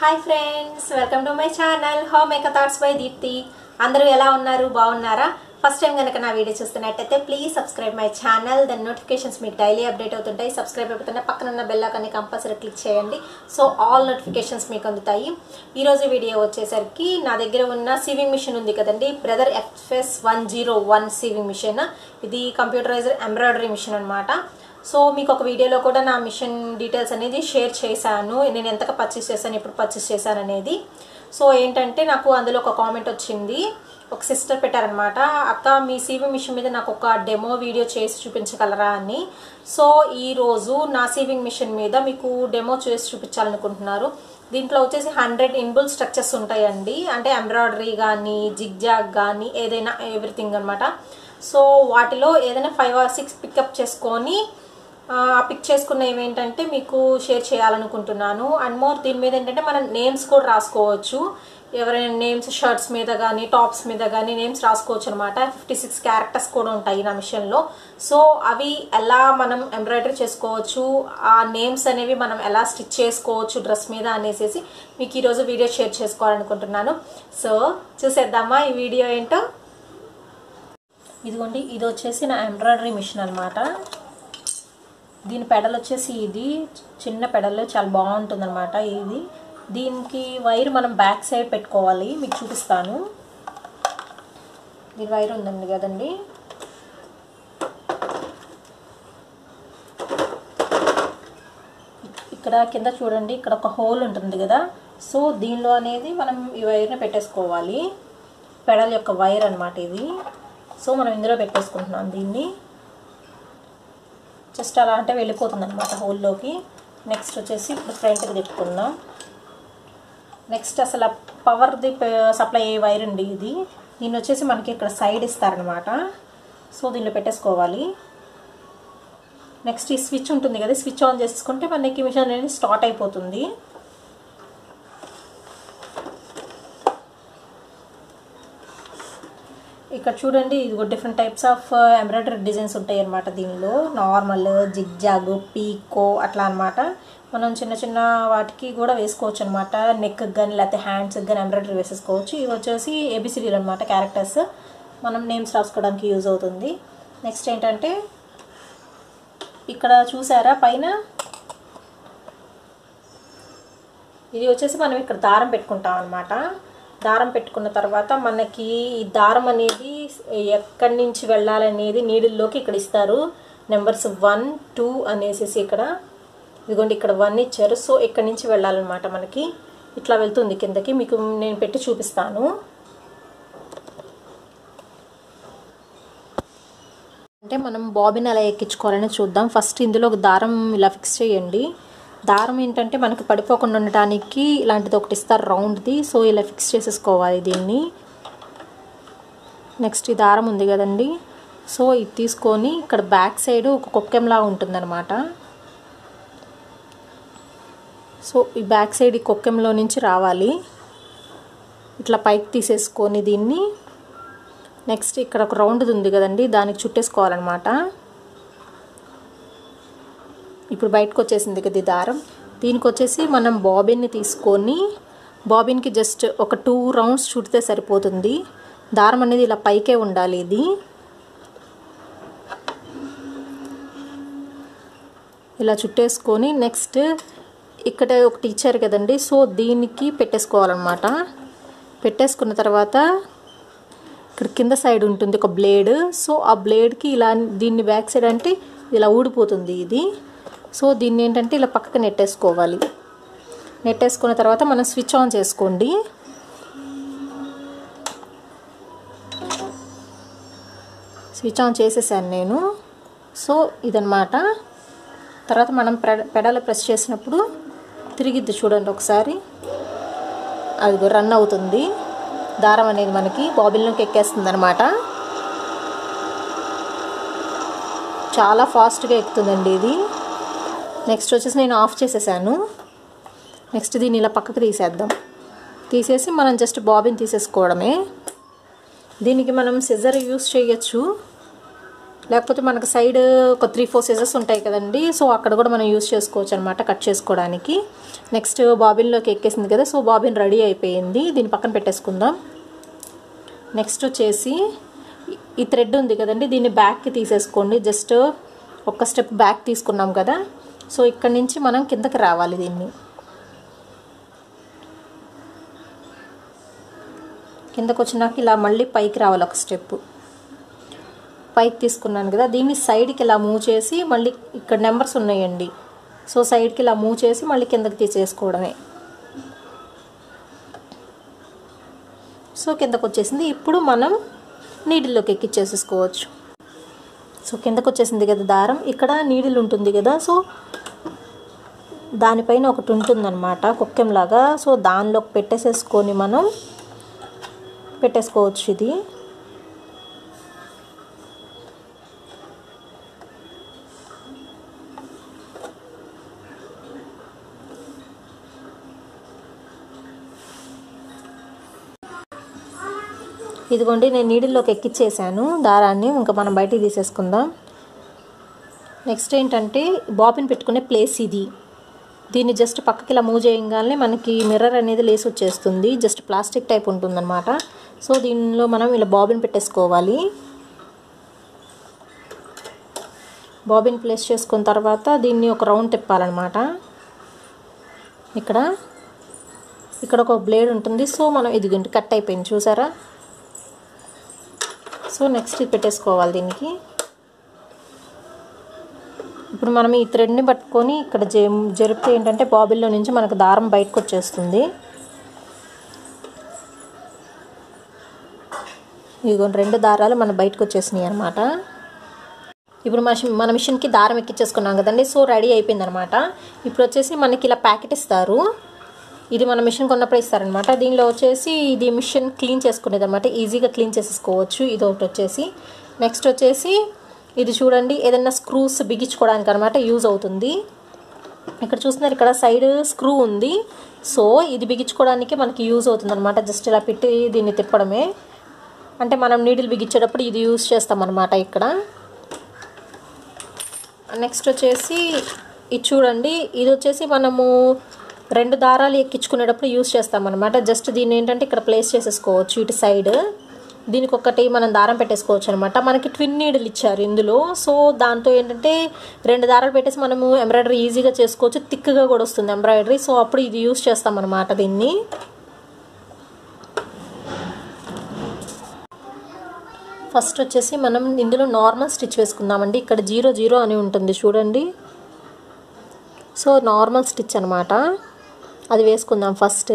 hi friends welcome to my channel home maker thoughts by Deepthi అందరూ ఎలా ఉన్నారు బాగున్నారా ఫస్ట్ టైం కనుక నా వీడియో చూస్తున్నట్టయితే ప్లీజ్ సబ్స్క్రైబ్ మై ఛానల్ దాని నోటిఫికేషన్స్ మీకు డైలీ అప్డేట్ అవుతుంటాయి సబ్స్క్రైబ్ అయిపోతుంటే పక్కన ఉన్న బెల్ ఐకాన్ని కంపల్సరీ క్లిక్ చేయండి సో ఆల్ నోటిఫికేషన్స్ మీకు అందుతాయి ఈరోజు వీడియో వచ్చేసరికి నా దగ్గర ఉన్న సీవింగ్ మిషన్ ఉంది కదండి Brother FS one zero one sewing machine ఇది కంప్యూటరైజర్ ఎంబ్రాయిడరీ మిషన్ అనమాట సో మీకు ఒక వీడియోలో కూడా నా మిషన్ డీటెయిల్స్ అనేది షేర్ చేశాను నేను ఎంతగా పర్చేస్ చేశాను ఎప్పుడు పర్చేస్ చేశాను అనేది సో ఏంటంటే నాకు అందులో ఒక కామెంట్ వచ్చింది ఒక సిస్టర్ పెట్టారనమాట అక్క మీ సీవీ మిషన్ మీద నాకు ఒక డెమో వీడియో చేసి చూపించగలరా అని సో ఈరోజు నా సీవింగ్ మిషన్ మీద మీకు డెమో చేసి చూపించాలనుకుంటున్నారు దీంట్లో వచ్చేసి హండ్రెడ్ ఇన్బుల్ స్ట్రక్చర్స్ ఉంటాయండి అంటే ఎంబ్రాయిడరీ కానీ జిగ్జాగ్ కానీ ఏదైనా ఎవ్రీథింగ్ అనమాట సో వాటిలో ఏదైనా ఫైవ్ ఆర్ సిక్స్ పికప్ చేసుకొని పిక్ చేసుకున్న ఏమేంటంటే మీకు షేర్ చేయాలనుకుంటున్నాను అండ్ మోర్ దీని మీద ఏంటంటే మనం నేమ్స్ కూడా రాసుకోవచ్చు ఎవరైనా నేమ్స్ షర్ట్స్ మీద కానీ టాప్స్ మీద కానీ నేమ్స్ రాసుకోవచ్చు అనమాట ఫిఫ్టీ సిక్స్ క్యారెక్టర్స్ కూడా ఉంటాయి నా మిషన్లో సో అవి ఎలా మనం ఎంబ్రాయిడరీ చేసుకోవచ్చు ఆ నేమ్స్ అనేవి మనం ఎలా స్టిచ్ చేసుకోవచ్చు డ్రెస్ మీద అనేసి మీకు ఈరోజు వీడియో షేర్ చేసుకోవాలనుకుంటున్నాను సో చూసేద్దామా ఈ వీడియో ఏంటో ఇదిగోండి ఇది వచ్చేసి నా ఎంబ్రాయిడరీ మిషన్ అనమాట దీని పెడల్ వచ్చేసి ఇది చిన్న పెడల్ చాలా బాగుంటుంది అనమాట ఇది దీనికి వైర్ మనం బ్యాక్ సైడ్ పెట్టుకోవాలి మీకు చూపిస్తాను దీని వైర్ ఉందండి కదండి ఇక్కడ కింద చూడండి ఇక్కడ ఒక హోల్ ఉంటుంది కదా సో దీనిలో అనేది మనం ఈ వైర్ని పెట్టేసుకోవాలి పెడల్ యొక్క వైర్ అనమాట ఇది సో మనం ఇందులో పెట్టేసుకుంటున్నాం దీన్ని జస్ట్ అలా అంటే వెళ్ళిపోతుంది అనమాట హోల్లోకి నెక్స్ట్ వచ్చేసి ఇప్పుడు ఫ్రంట్కి తిప్పుకుందాం నెక్స్ట్ అసలు పవర్ది సప్లై అయ్యే వైర్ అండి ఇది దీన్ని వచ్చేసి మనకి ఇక్కడ సైడ్ ఇస్తారనమాట సో దీనిలో పెట్టేసుకోవాలి నెక్స్ట్ ఈ స్విచ్ ఉంటుంది కదా స్విచ్ ఆన్ చేసుకుంటే మనకి మిషన్ అనేది స్టార్ట్ అయిపోతుంది ఇక్కడ చూడండి ఇది different types of embroidery designs ఉంటాయి అనమాట దీనిలో నార్మల్ జిగ్జాగ్ పీకో అట్లా అనమాట మనం చిన్న చిన్న వాటికి కూడా వేసుకోవచ్చు అనమాట నెక్ కానీ లేకపోతే హ్యాండ్స్కి కానీ ఎంబ్రాయిడరీ వేసేసుకోవచ్చు ఇవి వచ్చేసి ఏబిసిడీలు అనమాట క్యారెక్టర్స్ మనం నేమ్స్ రాసుకోవడానికి యూజ్ అవుతుంది నెక్స్ట్ ఏంటంటే ఇక్కడ చూసారా పైన ఇది వచ్చేసి మనం ఇక్కడ దారం పెట్టుకుంటాం అనమాట దారం పెట్టుకున్న తర్వాత మనకి ఈ దారం అనేది ఎక్కడి నుంచి వెళ్ళాలనేది నీడిల్లోకి ఇక్కడ ఇస్తారు నెంబర్స్ వన్ టూ అనేసి ఇక్కడ ఇదిగోండి ఇక్కడ వన్ ఇచ్చారు సో ఇక్కడి నుంచి వెళ్ళాలన్నమాట మనకి ఇట్లా వెళ్తుంది కిందకి మీకు నేను పెట్టి చూపిస్తాను అంటే మనం బాబిన్ ఎలా ఎక్కించుకోవాలని చూద్దాం ఫస్ట్ ఇందులో ఒక దారం ఇలా ఫిక్స్ చేయండి దారం ఏంటంటే మనకి పడిపోకుండా ఉండటానికి ఇలాంటిది ఒకటి ఇస్తారు రౌండ్ది సో ఇలా ఫిక్స్ చేసేసుకోవాలి దీన్ని నెక్స్ట్ ఈ దారం ఉంది కదండి సో ఇది తీసుకొని ఇక్కడ బ్యాక్ సైడ్ ఒక కొక్కెంలా ఉంటుందన్నమాట సో ఈ బ్యాక్ సైడ్ ఈ కొక్కెంలో నుంచి రావాలి ఇట్లా పైకి తీసేసుకొని దీన్ని నెక్స్ట్ ఇక్కడ ఒక రౌండ్ ఉంది కదండి దానికి చుట్టేసుకోవాలన్నమాట ఇప్పుడు బయటకు వచ్చేసింది కదా ఈ దారం దీనికి వచ్చేసి మనం బాబిన్ని తీసుకొని బాబిన్కి జస్ట్ ఒక టూ రౌండ్స్ చుడితే సరిపోతుంది దారం అనేది ఇలా పైకే ఉండాలి ఇది ఇలా చుట్టేసుకొని నెక్స్ట్ ఇక్కడ ఒకటి ఇచ్చారు కదండి సో దీనికి పెట్టేసుకోవాలన్నమాట పెట్టేసుకున్న తర్వాత ఇక్కడ కింద సైడ్ ఉంటుంది ఒక బ్లేడ్ సో ఆ బ్లేడ్కి ఇలా దీన్ని బ్యాక్ సైడ్ అంటే ఇలా ఊడిపోతుంది ఇది సో దీన్ని ఏంటంటే ఇలా పక్కకు నెట్టేసుకోవాలి నెట్టేసుకున్న తర్వాత మనం స్విచ్ ఆన్ చేసుకోండి స్విచ్ ఆన్ చేసేసాను నేను సో ఇదనమాట తర్వాత మనం పెడల్ ప్రెస్ చేసినప్పుడు తిరిగిద్ది చూడండి ఒకసారి అది రన్ అవుతుంది దారం అనేది మనకి బాబిల్లోకి ఎక్కేస్తుంది అనమాట చాలా ఫాస్ట్గా ఎక్కుతుందండి ఇది నెక్స్ట్ వచ్చేసి నేను ఆఫ్ చేసేసాను నెక్స్ట్ దీన్ని ఇలా పక్కకు తీసేద్దాం తీసేసి మనం జస్ట్ బాబిన్ తీసేసుకోవడమే దీనికి మనం సిజర్ యూస్ చేయొచ్చు లేకపోతే మనకు సైడ్ ఒక త్రీ ఫోర్ సీజర్స్ ఉంటాయి కదండి సో అక్కడ కూడా మనం యూస్ చేసుకోవచ్చు అనమాట కట్ చేసుకోవడానికి నెక్స్ట్ బాబిన్లోకి ఎక్కేసింది కదా సో బాబిన్ రెడీ అయిపోయింది దీని పక్కన పెట్టేసుకుందాం నెక్స్ట్ వచ్చేసి ఈ థ్రెడ్ ఉంది కదండి దీన్ని బ్యాక్కి తీసేసుకోండి జస్ట్ ఒక స్టెప్ బ్యాక్ తీసుకున్నాం కదా సో ఇక్కడ నుంచి మనం కిందకి రావాలి దీన్ని కిందకు వచ్చినాక ఇలా మళ్ళీ పైకి రావాలి ఒక స్టెప్ పైకి తీసుకున్నాను కదా దీన్ని సైడ్కి ఇలా మూవ్ చేసి మళ్ళీ ఇక్కడ నెంబర్స్ ఉన్నాయండి సో సైడ్కి ఇలా మూవ్ చేసి మళ్ళీ కిందకి తీసేసుకోవడమే సో కిందకు వచ్చేసింది ఇప్పుడు మనం నీడిల్లోకి ఎక్కిచ్చేసేసుకోవచ్చు సో కిందకు వచ్చేసింది కదా దారం ఇక్కడ నీడిల్ ఉంటుంది కదా సో దానిపైన ఒకటి ఉంటుందన్నమాట కుక్కెంలాగా సో దానిలోకి పెట్టేసేసుకొని మనం పెట్టేసుకోవచ్చు ఇది ఇదిగోండి నేను నీడిల్లోకి ఎక్కిచ్చేసాను దారాన్ని ఇంకా మనం బయటికి తీసేసుకుందాం నెక్స్ట్ ఏంటంటే బాబిన్ పెట్టుకునే ప్లేస్ ఇది దీన్ని జస్ట్ పక్కకి ఇలా మూవ్ చేయగానే మనకి మిర్రర్ అనేది లేసి వచ్చేస్తుంది జస్ట్ ప్లాస్టిక్ టైప్ ఉంటుందన్నమాట సో దీనిలో మనం ఇలా బాబిన్ పెట్టేసుకోవాలి బాబిన్ ప్లేస్ చేసుకున్న తర్వాత దీన్ని ఒక రౌండ్ తిప్పాలన్నమాట ఇక్కడ ఇక్కడ ఒక బ్లేడ్ ఉంటుంది సో మనం ఇదిగోండి కట్ అయిపోయింది చూసారా సో నెక్స్ట్ ఇది పెట్టేసుకోవాలి దీనికి ఇప్పుడు మనం ఈ థ్రెడ్ని పట్టుకొని ఇక్కడ జ జరిపితే ఏంటంటే బాబిల్లో నుంచి మనకు దారం బయటకు వచ్చేస్తుంది ఇదిగో రెండు దారాలు మన బయటకు వచ్చేసినాయి అనమాట ఇప్పుడు మన మన మిషన్కి దారం ఎక్కించేసుకున్నాం కదండి సో రెడీ అయిపోయింది అనమాట ఇప్పుడు వచ్చేసి మనకి ఇలా ప్యాకెట్ ఇస్తారు ఇది మన మిషన్ కొన్నప్పుడు ఇస్తారనమాట దీనిలో వచ్చేసి ఇది మిషన్ క్లీన్ చేసుకునేది అనమాట ఈజీగా క్లీన్ చేసేసుకోవచ్చు ఇది ఒకటి వచ్చేసి నెక్స్ట్ వచ్చేసి ఇది చూడండి ఏదైనా స్క్రూస్ బిగించుకోవడానికి అనమాట యూజ్ అవుతుంది ఇక్కడ చూస్తున్నారు ఇక్కడ సైడ్ స్క్రూ ఉంది సో ఇది బిగించుకోవడానికి మనకి యూజ్ అవుతుంది అనమాట జస్ట్ ఇలా పెట్టి దీన్ని తిప్పడమే అంటే మనం నీడిల్ బిగించేటప్పుడు ఇది యూజ్ చేస్తామన్నమాట ఇక్కడ నెక్స్ట్ వచ్చేసి ఇది చూడండి ఇది వచ్చేసి మనము రెండు దారాలు ఎక్కించుకునేటప్పుడు యూస్ చేస్తామన్నమాట జస్ట్ దీన్ని ఏంటంటే ఇక్కడ ప్లేస్ చేసేసుకోవచ్చు ఇటు సైడ్ దీనికి ఒకటి మనం దారం పెట్టేసుకోవచ్చు అనమాట మనకి ట్విన్ నీడిల్ ఇచ్చారు ఇందులో సో దాంతో ఏంటంటే రెండు దారాలు పెట్టేసి మనము ఎంబ్రాయిడరీ ఈజీగా చేసుకోవచ్చు థిక్గా కూడా వస్తుంది ఎంబ్రాయిడరీ సో అప్పుడు ఇది యూస్ చేస్తామన్నమాట దీన్ని ఫస్ట్ వచ్చేసి మనం ఇందులో నార్మల్ స్టిచ్ వేసుకుందామండి ఇక్కడ జీరో జీరో అని ఉంటుంది చూడండి సో నార్మల్ స్టిచ్ అనమాట అది వేసుకుందాం ఫస్ట్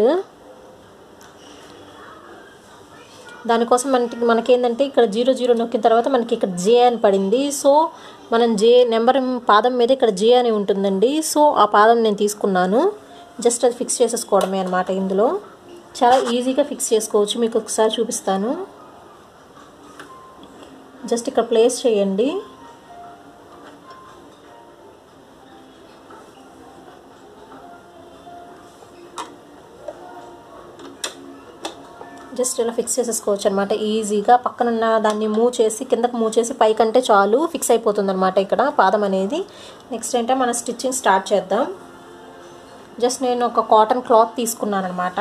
దానికోసం మనకి మనకేంటంటే ఇక్కడ జీరో జీరో నొక్కిన తర్వాత మనకి ఇక్కడ జే అని పడింది సో మనం జే నెంబర్ పాదం మీద ఇక్కడ జే అని ఉంటుందండి సో ఆ పాదం నేను తీసుకున్నాను జస్ట్ అది ఫిక్స్ చేసేసుకోవడమే అనమాట ఇందులో చాలా ఈజీగా ఫిక్స్ చేసుకోవచ్చు మీకు ఒకసారి చూపిస్తాను జస్ట్ ఇక్కడ ప్లేస్ చేయండి జస్ట్ ఇలా ఫిక్స్ చేసేసుకోవచ్చు అనమాట ఈజీగా పక్కనున్న దాన్ని మూవ్ చేసి కిందకు మూవ్ చేసి పైకంటే చాలు ఫిక్స్ అయిపోతుంది అనమాట ఇక్కడ పాదం అనేది నెక్స్ట్ ఏంటంటే మనం స్టిచ్చింగ్ స్టార్ట్ చేద్దాం జస్ట్ నేను ఒక కాటన్ క్లాత్ తీసుకున్నాను అనమాట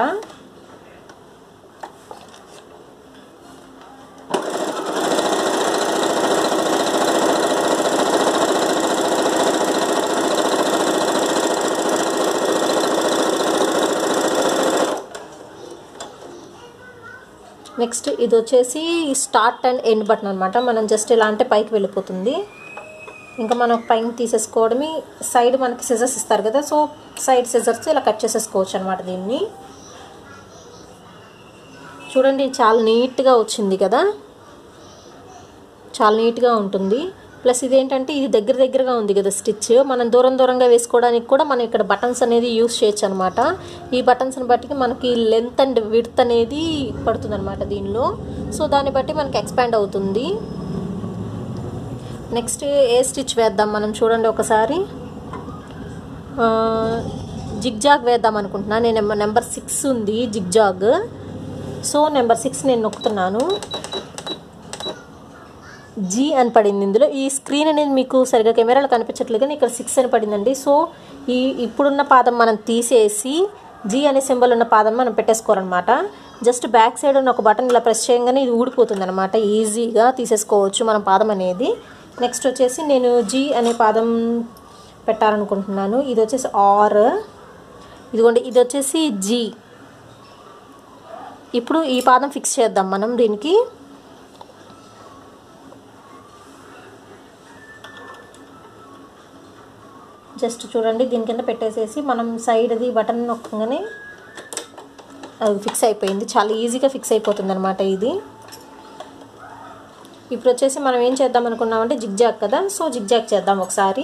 నెక్స్ట్ ఇది వచ్చేసి స్టార్ట్ అండ్ ఎండ్ బటన్ అనమాట మనం జస్ట్ ఇలా అంటే పైకి వెళ్ళిపోతుంది ఇంకా మనం పైన తీసేసుకోవడమే సైడ్ మనకి సిజర్స్ ఇస్తారు కదా సో సైడ్ సిజర్స్ ఇలా కట్ చేసేసుకోవచ్చు అనమాట దీన్ని చూడండి చాలా నీట్గా వచ్చింది కదా చాలా నీట్గా ఉంటుంది ప్లస్ ఇదేంటంటే ఇది దగ్గర దగ్గరగా ఉంది కదా స్టిచ్ మనం దూరం దూరంగా వేసుకోవడానికి కూడా మనం ఇక్కడ బటన్స్ అనేది యూస్ చేయొచ్చు అనమాట ఈ బటన్స్ని బట్టి మనకి లెంత్ అండ్ విడ్త్ అనేది పడుతుంది అనమాట దీనిలో సో దాన్ని బట్టి మనకి ఎక్స్పాండ్ అవుతుంది నెక్స్ట్ ఏ స్టిచ్ వేద్దాం మనం చూడండి ఒకసారి జిగ్జాగ్ వేద్దాం అనుకుంటున్నా నేను నెంబర్ సిక్స్ ఉంది జిగ్జాగ్ సో నెంబర్ సిక్స్ నేను నొక్కుతున్నాను జీ అని పడింది ఇందులో ఈ స్క్రీన్ అనేది మీకు సరిగా కెమెరాలో కనిపించట్లేదు కానీ ఇక్కడ సిక్స్ అని పడిందండి సో ఈ ఇప్పుడున్న పాదం మనం తీసేసి జీ అనే సింబల్ ఉన్న పాదం మనం పెట్టేసుకోవాలన్నమాట జస్ట్ బ్యాక్ సైడ్ ఉన్న ఒక బటన్ ఇలా ప్రెస్ చేయగానే ఇది ఊడిపోతుంది అనమాట ఈజీగా తీసేసుకోవచ్చు మనం పాదం అనేది నెక్స్ట్ వచ్చేసి నేను జీ అనే పాదం పెట్టాలనుకుంటున్నాను ఇది వచ్చేసి ఆర్ ఇదిగోండి ఇది వచ్చేసి జీ ఇప్పుడు ఈ పాదం ఫిక్స్ చేద్దాం మనం దీనికి జస్ట్ చూడండి దీని కింద పెట్టేసేసి మనం సైడ్ది బటన్ నొక్కగానే అది ఫిక్స్ అయిపోయింది చాలా ఈజీగా ఫిక్స్ అయిపోతుంది అనమాట ఇది ఇప్పుడు వచ్చేసి మనం ఏం చేద్దాం అనుకున్నామంటే జిగ్జాగ్ కదా సో జిగ్జాగ్ చేద్దాం ఒకసారి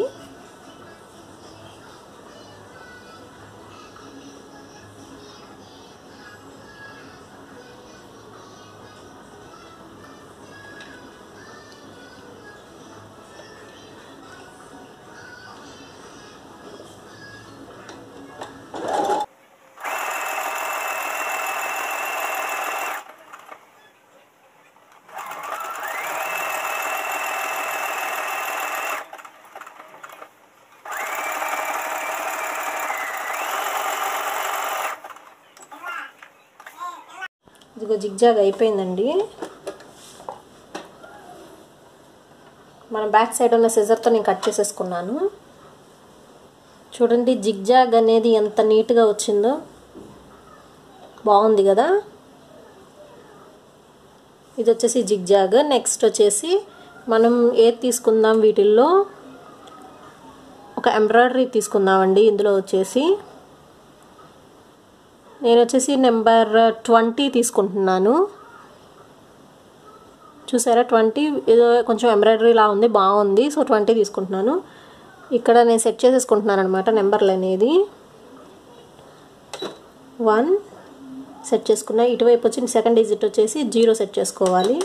ఇదిగో జిగ్జాగ్ అయిపోయిందండి మన బ్యాక్ సైడ్ ఉన్న సిజర్తో నేను కట్ చేసేసుకున్నాను చూడండి జిగ్జాగ్ అనేది ఎంత నీట్గా వచ్చిందో బాగుంది కదా ఇది వచ్చేసి జిగ్జాగ్ నెక్స్ట్ వచ్చేసి మనం ఏది తీసుకుందాం వీటిల్లో ఒక ఎంబ్రాయిడరీ తీసుకుందామండి ఇందులో వచ్చేసి నేను వచ్చేసి నెంబర్ ట్వంటీ తీసుకుంటున్నాను చూసారా ట్వంటీ ఏదో కొంచెం ఎంబ్రాయిడరీ లా ఉంది బాగుంది సో ట్వంటీ తీసుకుంటున్నాను ఇక్కడ నేను సెట్ చేసేసుకుంటున్నాను అనమాట నెంబర్లు అనేది వన్ సెట్ చేసుకున్న ఇటువైపు వచ్చి సెకండ్ డిజిట్ వచ్చేసి జీరో సెట్ చేసుకోవాలి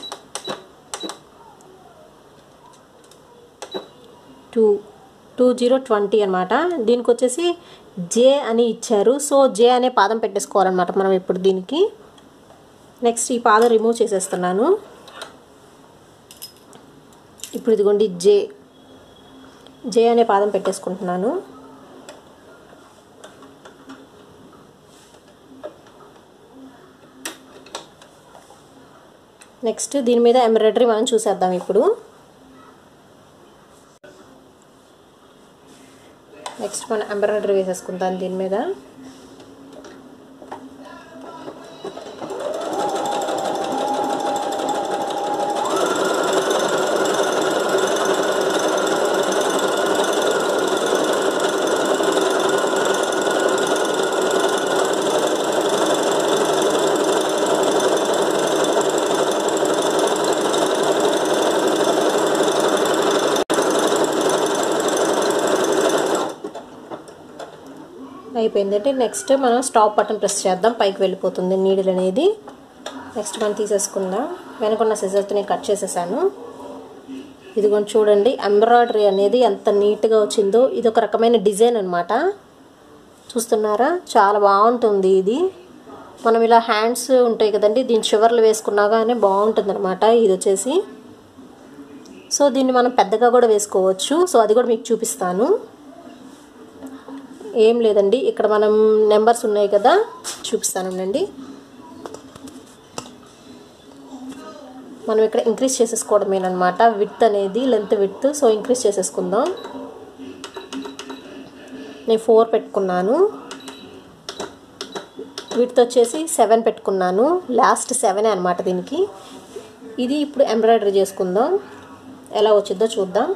టూ టూ జీరో ట్వంటీ అనమాట దీనికి వచ్చేసి జే అని ఇచ్చారు సో జే అనే పాదం పెట్టేసుకోవాలన్నమాట మనం ఇప్పుడు దీనికి నెక్స్ట్ ఈ పాదం రిమూవ్ చేసేస్తున్నాను ఇప్పుడు ఇదిగోండి జే జే అనే పాదం పెట్టేసుకుంటున్నాను నెక్స్ట్ దీని మీద ఎంబ్రాయిడరీ మనం చూసేద్దాం ఇప్పుడు నెక్స్ట్ మనం ఎంబ్రాయిడరీ వేసేసుకుంటాం దీని మీద అయిపోయిందంటే నెక్స్ట్ మనం స్టాప్ బటన్ ప్రెస్ చేద్దాం పైకి వెళ్ళిపోతుంది నీడిల్ అనేది నెక్స్ట్ మనం తీసేసుకుందాం వెనకున్న సిజర్తో నేను కట్ చేసేసాను ఇదిగోండి చూడండి ఎంబ్రాయిడరీ అనేది ఎంత నీట్గా వచ్చిందో ఇది ఒక రకమైన డిజైన్ అనమాట చూస్తున్నారా చాలా బాగుంటుంది ఇది మనం ఇలా హ్యాండ్స్ ఉంటాయి కదండి దీని చివర్లు వేసుకున్నా కానీ బాగుంటుంది అనమాట ఇది వచ్చేసి సో దీన్ని మనం పెద్దగా కూడా వేసుకోవచ్చు సో అది కూడా మీకు చూపిస్తాను ఏం లేదండి ఇక్కడ మనం నెంబర్స్ ఉన్నాయి కదా చూపిస్తానండి మనం ఇక్కడ ఇంక్రీజ్ చేసేసుకోవడమేనమాట విత్ అనేది లెంత్ విత్ సో ఇంక్రీజ్ చేసేసుకుందాం నేను ఫోర్ పెట్టుకున్నాను విత్ వచ్చేసి సెవెన్ పెట్టుకున్నాను లాస్ట్ సెవెనే అనమాట దీనికి ఇది ఇప్పుడు ఎంబ్రాయిడరీ చేసుకుందాం ఎలా వచ్చిందో చూద్దాం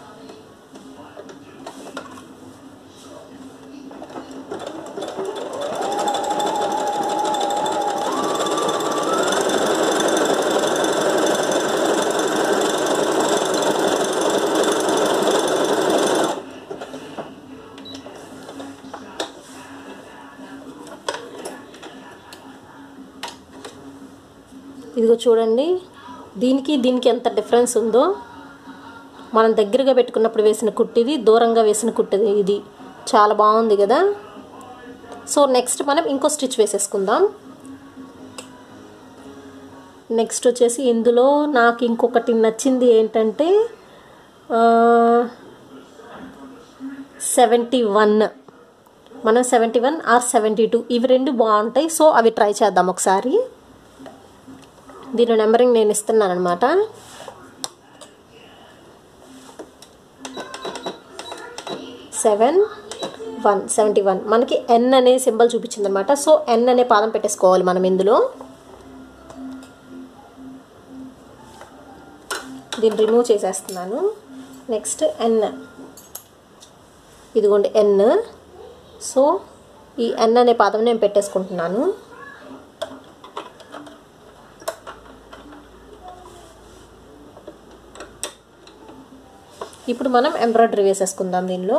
ఇదిగో చూడండి దీనికి దీనికి ఎంత డిఫరెన్స్ ఉందో మనం దగ్గరగా పెట్టుకున్నప్పుడు వేసిన కుట్టిది దూరంగా వేసిన కుట్టిది ఇది చాలా బాగుంది కదా సో నెక్స్ట్ మనం ఇంకో స్టిచ్ వేసేసుకుందాం నెక్స్ట్ వచ్చేసి ఇందులో నాకు ఇంకొకటి నచ్చింది ఏంటంటే సెవెంటీ వన్ మనం seventy one or seventy two ఇవి రెండు బాగుంటాయి సో అవి ట్రై చేద్దాం ఒకసారి దీని నెంబరింగ్ నేను ఇస్తున్నాను అనమాట సెవెన్ వన్ సెవెంటీ వన్ మనకి ఎన్ అనే సింబల్ చూపించింది అనమాట సో ఎన్ అనే పాదం పెట్టేసుకోవాలి మనం ఇందులో దీన్ని రిమూవ్ చేసేస్తున్నాను నెక్స్ట్ ఎన్ ఇదిగోండి ఎన్ సో ఈ ఎన్ అనే పాదం నేను పెట్టేసుకుంటున్నాను ఇప్పుడు మనం ఎంబ్రాయిడరీ వేసేసుకుందాం దీనిలో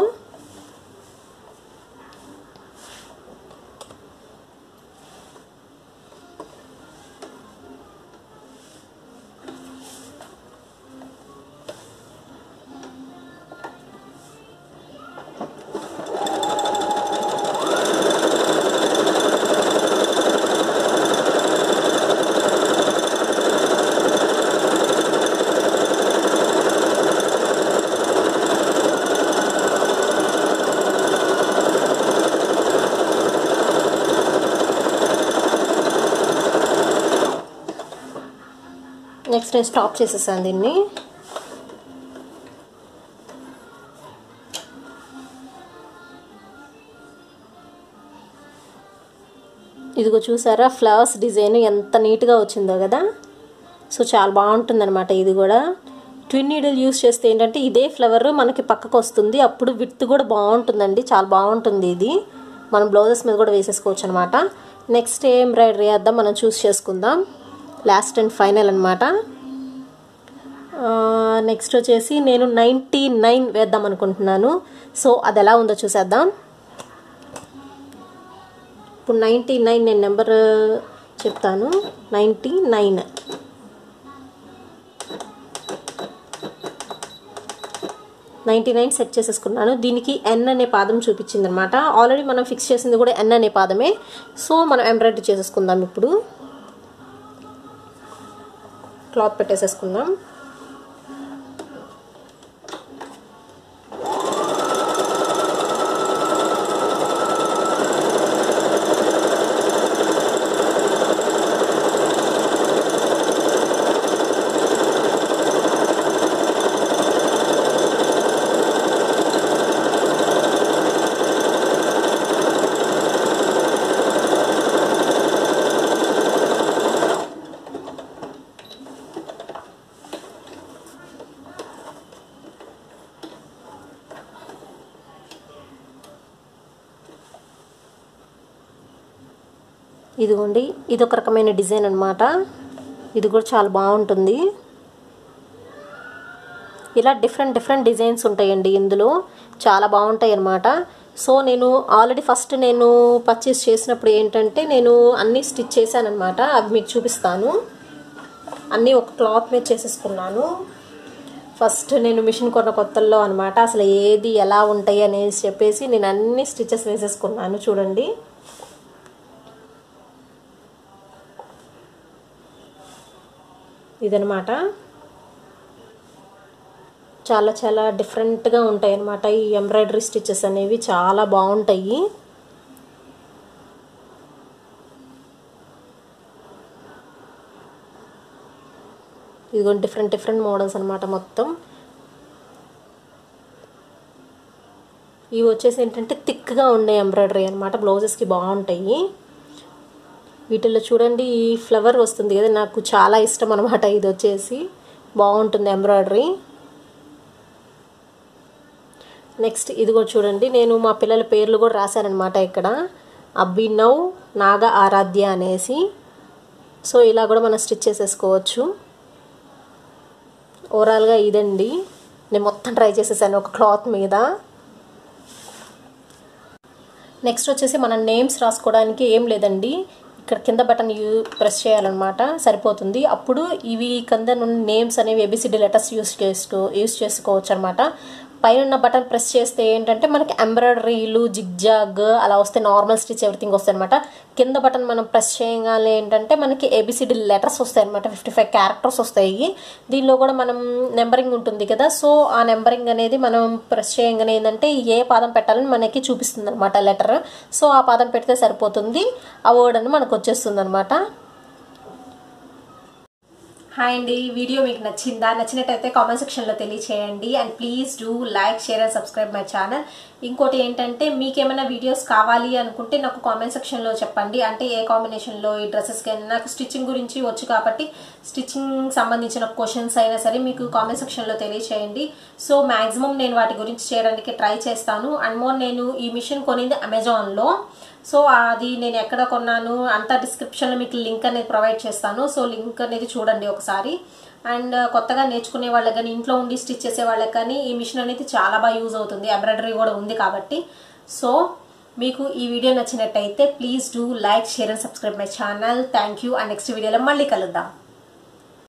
నెక్స్ట్ నేను స్టాప్ చేసేసాను దీన్ని ఇదిగో చూసారా ఫ్లవర్స్ డిజైన్ ఎంత నీట్గా వచ్చిందో కదా సో చాలా బాగుంటుందన్నమాట ఇది కూడా ట్విన్ నీడిల్ యూస్ చేస్తే ఏంటంటే ఇదే ఫ్లవర్ మనకి పక్కకు వస్తుంది అప్పుడు విత్ కూడా బాగుంటుందండి చాలా బాగుంటుంది ఇది మనం బ్లౌజెస్ మీద కూడా వేసేసుకోవచ్చు అనమాట నెక్స్ట్ ఏ ఎంబ్రాయిడరీ వేద్దాం మనం చూస్ చేసుకుందాం లాస్ట్ అండ్ ఫైనల్ అనమాట నెక్స్ట్ వచ్చేసి నేను నైంటీ నైన్ వేద్దాం అనుకుంటున్నాను సో అది ఎలా ఉందో చూసేద్దాం ఇప్పుడు నైంటీ నైన్ నేను నెంబర్ చెప్తాను ninety nine ninety nine set చేసేసుకున్నాను దీనికి ఎన్ అనే పాదం చూపించింది అనమాట ఆల్రెడీ మనం ఫిక్స్ చేసింది కూడా ఎన్ అనే పాదమే సో మనం ఎంబ్రాయిడరీ చేసేసుకుందాం ఇప్పుడు క్లాత్ పెట్టేసేసుకుందాం ఇదిగోండి ఇది ఒక రకమైన డిజైన్ అనమాట ఇది కూడా చాలా బాగుంటుంది ఇలా డిఫరెంట్ డిఫరెంట్ డిజైన్స్ ఉంటాయండి ఇందులో చాలా బాగుంటాయి అన్నమాట సో నేను ఆల్రెడీ ఫస్ట్ నేను పర్చేస్ చేసినప్పుడు ఏంటంటే నేను అన్నీ స్టిచ్ చేశాను అనమాట అవి మీకు చూపిస్తాను అన్నీ ఒక క్లాత్ మీద చేసేసుకున్నాను ఫస్ట్ నేను మిషన్ కొన్న కొత్తల్లో అనమాట అసలు ఏది ఎలా ఉంటాయి అనేసి చెప్పేసి నేను అన్ని స్టిచెస్ వేసేసుకున్నాను చూడండి ఇదనమాట చాలా చాలా డిఫరెంట్గా ఉంటాయి అన్నమాట ఈ ఎంబ్రాయిడరీ స్టిచెస్ అనేవి చాలా బాగుంటాయి ఇదిగో డిఫరెంట్ డిఫరెంట్ మోడల్స్ అనమాట మొత్తం ఇవి వచ్చేసి ఏంటంటే థిక్గా ఉండే ఎంబ్రాయిడరీ అనమాట బ్లౌజెస్కి బాగుంటాయి వీటిల్లో చూడండి ఈ ఫ్లవర్ వస్తుంది కదా నాకు చాలా ఇష్టం అనమాట ఇది వచ్చేసి బాగుంటుంది ఎంబ్రాయిడరీ నెక్స్ట్ ఇది కూడా చూడండి నేను మా పిల్లల పేర్లు కూడా రాశానమాట ఇక్కడ అభినవ్ నాగ ఆరాధ్య అనేసి సో ఇలా కూడా మనం స్టిచ్ చేసేసుకోవచ్చు ఓవరాల్గా ఇదండి నేను మొత్తం ట్రై చేసేసాను ఒక క్లాత్ మీద నెక్స్ట్ వచ్చేసి మన నేమ్స్ రాసుకోవడానికి ఏం లేదండి ఇక్కడ కింద బటన్ యూ ప్రెస్ చేయాలన్నమాట సరిపోతుంది అప్పుడు ఇవి కింద నుండి నేమ్స్ అనేవి ఏబిసిడి లెటర్స్ యూస్ చేసుకో యూస్ చేసుకోవచ్చు అనమాట పైన ఉన్న బటన్ ప్రెస్ చేస్తే ఏంటంటే మనకి ఎంబ్రాయిడరీలు జిగ్జాగ్ అలా వస్తే నార్మల్ స్టిచ్ ఎవ్రీథింగ్ వస్తాయి అనమాట కింద బటన్ మనం ప్రెస్ చేయగానే ఏంటంటే మనకి ఏబిసిడి లెటర్స్ వస్తాయి అనమాట ఫిఫ్టీ ఫైవ్ క్యారెక్టర్స్ వస్తాయి దీనిలో కూడా మనం నెంబరింగ్ ఉంటుంది కదా సో ఆ నెంబరింగ్ అనేది మనం ప్రెస్ చేయగానే ఏంటంటే ఏ పాదం పెట్టాలని మనకి చూపిస్తుంది అనమాట లెటర్ సో ఆ పాదం పెడితే సరిపోతుంది ఆ వర్డ్ అని మనకు వచ్చేస్తుంది అనమాట హాయ్ అండి వీడియో మీకు నచ్చిందా నచ్చినట్టయితే కామెంట్ సెక్షన్లో తెలియచేయండి and please do like share and subscribe my channel ఇంకోటి ఏంటంటే మీకు ఏమైనా వీడియోస్ కావాలి అనుకుంటే నాకు కామెంట్ సెక్షన్లో చెప్పండి అంటే ఏ కాంబినేషన్లో ఈ డ్రెస్సెస్కి అయినా నాకు స్టిచ్చింగ్ గురించి వచ్చు కాబట్టి స్టిచ్చింగ్ సంబంధించిన క్వశ్చన్స్ అయినా సరే మీకు కామెంట్ సెక్షన్లో తెలియచేయండి సో మ్యాక్సిమం నేను వాటి గురించి చేయడానికి ట్రై చేస్తాను అండ్ మోర్ నేను ఈ మిషన్ కొనింది అమెజాన్లో సో అది నేను ఎక్కడ కొన్నాను అంతా డిస్క్రిప్షన్లో మీకు లింక్ అనేది ప్రొవైడ్ చేస్తాను సో లింక్ అనేది చూడండి ఒకసారి అండ్ కొత్తగా నేర్చుకునే వాళ్ళకి కానీ ఇంట్లో ఉండి స్టిచ్ చేసే వాళ్ళకి కానీ ఈ మిషన్ అనేది చాలా బాగా యూజ్ అవుతుంది ఎంబ్రాయిడరీ కూడా ఉంది కాబట్టి సో మీకు ఈ వీడియో నచ్చినట్టయితే please do like share and subscribe my channel thank you and next వీడియోలో మళ్ళీ కలుద్దాం